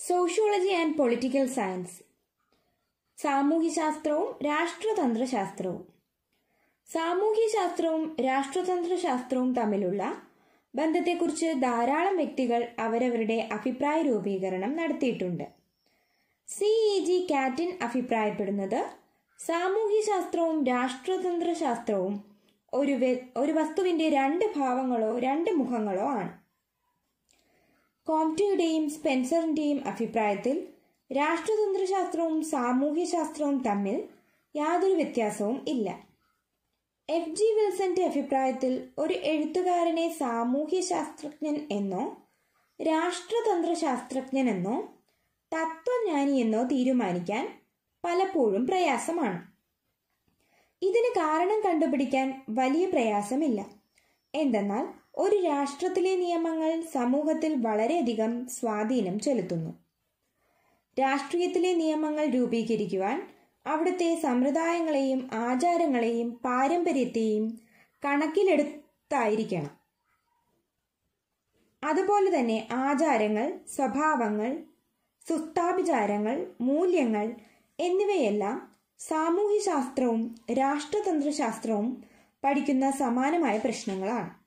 sociology and political science സാമൂഹ്യശാസ്ത്രവും രാഷ്ട്രതന്ത്രശാസ്ത്രവും സാമൂഹ്യശാസ്ത്രവും രാഷ്ട്രതന്ത്രശാസ്ത്രവും തമ്മിലുള്ള ബന്ധത്തെക്കുറിച്ച് ധാരാളം വ്യക്തികൾ അവരവരുടെ അഭിപ്രായ രൂപീകരണം നടത്തിയിട്ടുണ്ട് സി ഇ ജി കാറ്റിൻ അഭിപ്രായപ്പെടുന്നത് സാമൂഹ്യശാസ്ത്രവും രാഷ്ട്രതന്ത്രശാസ്ത്രവും ഒരു വ്യ- ഒരു വസ്തുവിന്റെ രണ്ട് ഭാവങ്ങളോ രണ്ട് മുഖങ്ങളോ ആണ് കോംറ്റയുടെയും സ്പെൻസറിന്റെയും അഭിപ്രായത്തിൽ രാഷ്ട്രതന്ത്രശാസ്ത്രവും സാമൂഹ്യശാസ്ത്രവും തമ്മിൽ യാതൊരു വ്യത്യാസവും ഇല്ല എഫ് ജി വിൽസന്റെ അഭിപ്രായത്തിൽ ഒരു എഴുത്തുകാരനെ സാമൂഹ്യശാസ്ത്രജ്ഞൻ എന്നോ രാഷ്ട്രതന്ത്രശാസ്ത്രജ്ഞൻ എന്നോ തത്വജ്ഞാനി എന്നോ തീരുമാനിക്കാൻ പലപ്പോഴും പ്രയാസമാണ് ഇതിന് കാരണം കണ്ടുപിടിക്കാൻ വലിയ പ്രയാസമില്ല എന്തെന്നാൽ ഒരു രാഷ്ട്രത്തിലെ നിയമങ്ങൾ സമൂഹത്തിൽ വളരെയധികം സ്വാധീനം ചെലുത്തുന്നു രാഷ്ട്രീയത്തിലെ നിയമങ്ങൾ രൂപീകരിക്കുവാൻ അവിടുത്തെ സമ്പ്രദായങ്ങളെയും ആചാരങ്ങളെയും പാരമ്പര്യത്തെയും കണക്കിലെടുത്തായിരിക്കണം അതുപോലെ തന്നെ ആചാരങ്ങൾ സ്വഭാവങ്ങൾ സുസ്ഥാപിചാരങ്ങൾ മൂല്യങ്ങൾ എന്നിവയെല്ലാം സാമൂഹ്യശാസ്ത്രവും രാഷ്ട്രതന്ത്രശാസ്ത്രവും പഠിക്കുന്ന സമാനമായ പ്രശ്നങ്ങളാണ്